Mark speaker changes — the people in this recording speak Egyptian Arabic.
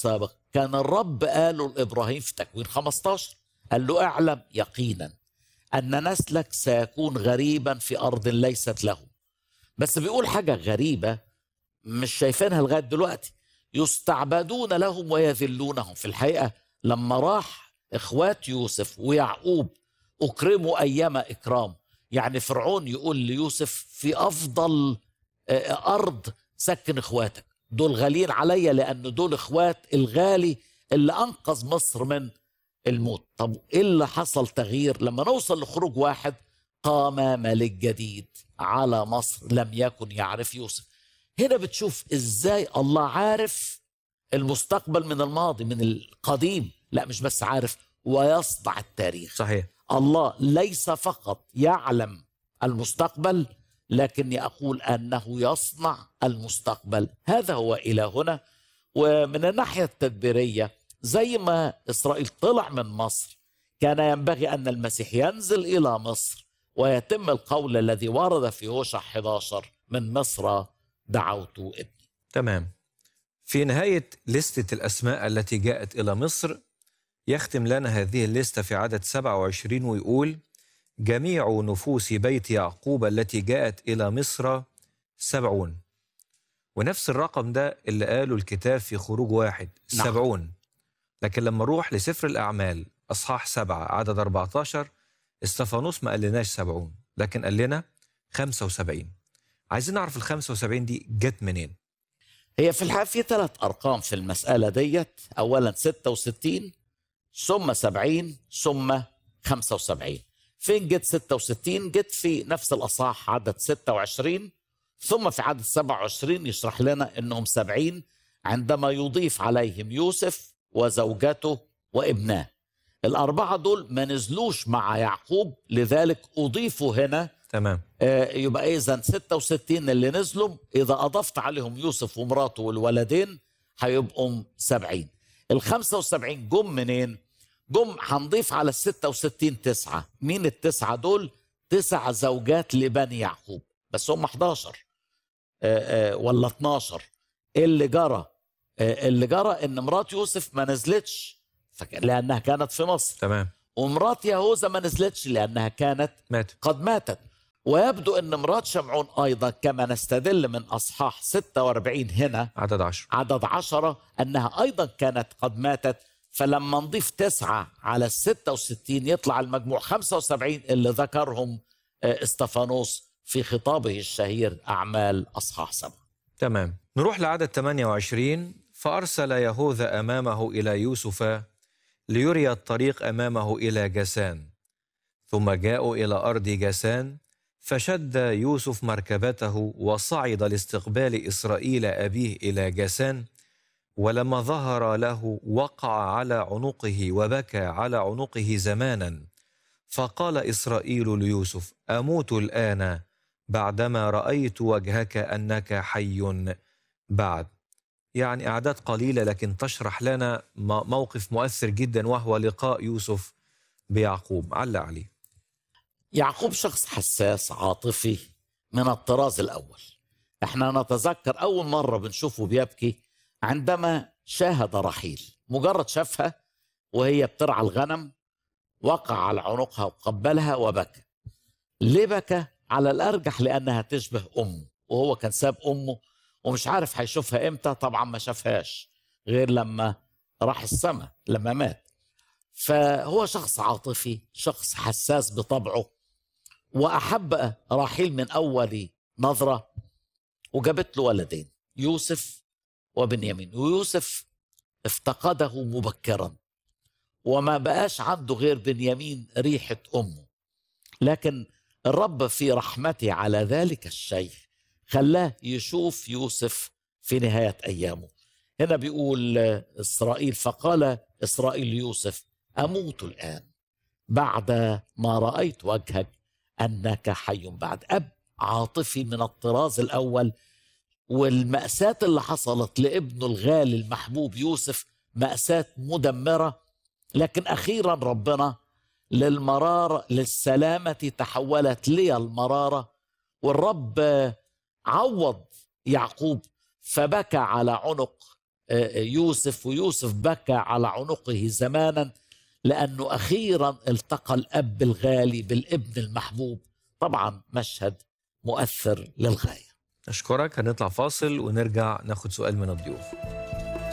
Speaker 1: السابق كان الرب قاله لابراهيم في تكوين 15 قال له اعلم يقينا ان نسلك سيكون غريبا في ارض ليست له بس بيقول حاجه غريبه مش شايفينها لغايه دلوقتي يستعبدون لهم ويذلونهم في الحقيقه لما راح اخوات يوسف ويعقوب اكرموا ايام اكرام يعني فرعون يقول ليوسف في افضل آه، ارض سكن اخواتك دول غاليين عليا لان دول اخوات الغالي اللي انقذ مصر من الموت طب ايه اللي حصل تغيير لما نوصل لخروج واحد قام ملك جديد على مصر لم يكن يعرف يوسف هنا بتشوف ازاي الله عارف المستقبل من الماضي من القديم لا مش بس عارف ويصنع التاريخ
Speaker 2: صحيح
Speaker 1: الله ليس فقط يعلم المستقبل لكني اقول انه يصنع المستقبل هذا هو الهنا ومن الناحيه التدبيريه زي ما اسرائيل طلع من مصر كان ينبغي ان المسيح ينزل الى مصر ويتم القول الذي ورد في هوشع 11 من مصر دعوت ابني
Speaker 2: تمام في نهاية لستة الأسماء التي جاءت إلى مصر يختم لنا هذه الليستة في عدد 27 ويقول جميع نفوس بيت يعقوب التي جاءت إلى مصر سبعون ونفس الرقم ده اللي قاله الكتاب في خروج واحد
Speaker 1: نعم.
Speaker 2: سبعون لكن لما نروح لسفر الأعمال أصحاح سبعة عدد 14 استفانوس ما قالناش سبعون لكن قال لنا 75 عايزين نعرف ال 75 دي جت منين
Speaker 1: هي في الحقيقه في ثلاث ارقام في المساله ديت اولا 66 ثم 70 ثم 75 فين جت 66 جت في نفس الاصحاح عدد 26 ثم في عدد 27 يشرح لنا انهم 70 عندما يضيف عليهم يوسف وزوجته وابناه الاربعه دول ما نزلوش مع يعقوب لذلك اضيفوا هنا
Speaker 2: تمام
Speaker 1: آه، يبقى اذا 66 اللي نزلوا اذا اضفت عليهم يوسف ومراته والولدين هيبقوا 70 ال 75 جم منين؟ جم هنضيف على ال 66 تسعه، مين التسعه دول؟ تسع زوجات لبني يعقوب بس هم 11 آه، آه، ولا 12 إيه اللي جرى؟ آه، اللي جرى ان مرات يوسف ما نزلتش فك- لانها كانت في مصر
Speaker 2: تمام
Speaker 1: ومرات يهوذا ما نزلتش لانها كانت
Speaker 2: مات
Speaker 1: قد ماتت ويبدو ان مرات شمعون ايضا كما نستدل من اصحاح 46 هنا
Speaker 2: عدد 10
Speaker 1: عدد عشرة انها ايضا كانت قد ماتت فلما نضيف تسعة على ال 66 يطلع المجموع 75 اللي ذكرهم آه، استفانوس في خطابه الشهير اعمال اصحاح سبعة
Speaker 2: تمام نروح لعدد 28 فأرسل يهوذا أمامه إلى يوسف ليري الطريق أمامه إلى جسان ثم جاءوا إلى أرض جسان فشد يوسف مركبته وصعد لاستقبال إسرائيل أبيه إلى جسان ولما ظهر له وقع على عنقه وبكى على عنقه زمانا فقال إسرائيل ليوسف أموت الآن بعدما رأيت وجهك أنك حي بعد يعني أعداد قليلة لكن تشرح لنا م- موقف مؤثر جدا وهو لقاء يوسف بيعقوب علق عليه
Speaker 1: يعقوب شخص حساس عاطفي من الطراز الاول احنا نتذكر اول مره بنشوفه بيبكي عندما شاهد رحيل مجرد شافها وهي بترعى الغنم وقع على عنقها وقبلها وبكى ليه بكى على الارجح لانها تشبه امه وهو كان ساب امه ومش عارف هيشوفها امتى طبعا ما شافهاش غير لما راح السماء لما مات فهو شخص عاطفي شخص حساس بطبعه واحب راحيل من اول نظره وجابت له ولدين يوسف وبنيامين ويوسف افتقده مبكرا وما بقاش عنده غير بنيامين ريحه امه لكن الرب في رحمته على ذلك الشيخ خلاه يشوف يوسف في نهايه ايامه هنا بيقول اسرائيل فقال اسرائيل ليوسف اموت الان بعد ما رايت وجهك انك حي بعد اب عاطفي من الطراز الاول والماساه اللي حصلت لابنه الغالي المحبوب يوسف ماساه مدمره لكن اخيرا ربنا للمراره للسلامه تحولت لي المراره والرب عوض يعقوب فبكى على عنق آه، يوسف ويوسف بكى على عنقه زمانا لأنه أخيرا التقى الأب الغالي بالابن المحبوب طبعا مشهد مؤثر للغاية
Speaker 2: أشكرك هنطلع فاصل ونرجع ناخد سؤال من الضيوف